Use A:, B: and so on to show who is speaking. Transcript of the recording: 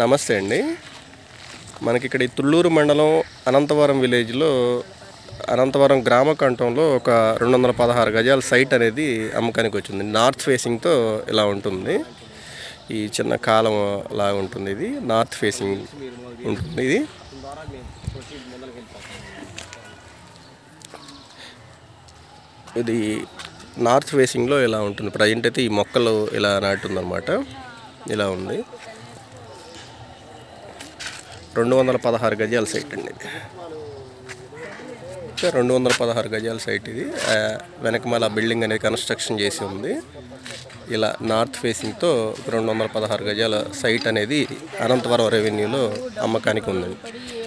A: నమస్తే అండి మనకి ఇక్కడ ఈ తుళ్ళూరు మండలం అనంతవరం విలేజ్లో అనంతవరం గ్రామ కంఠంలో ఒక రెండు వందల పదహారు గజాల సైట్ అనేది అమ్మకానికి వచ్చింది నార్త్ ఫేసింగ్తో ఇలా ఉంటుంది ఈ చిన్న కాలం లా ఉంటుంది ఇది నార్త్ ఫేసింగ్ ఉంటుంది ఇది ఇది నార్త్ ఫేసింగ్లో ఇలా ఉంటుంది ప్రజెంట్ అయితే ఈ మొక్కలు ఇలా నాటుందన్నమాట ఇలా ఉంది రెండు వందల పదహారు గజాల సైట్ అండి ఇది ఓకే, రెండు వందల పదహారు గజాల సైట్ ఇది ఆ, వెనకమాల బిల్డింగ్ అనేది కన్స్ట్రక్షన్ చేసి ఉంది ఇలా నార్త్ ఫేసింగ్తో రెండు వందల పదహారు గజాల సైట్ అనేది అనంతవరం రెవెన్యూలో అమ్మకానికి ఉందండి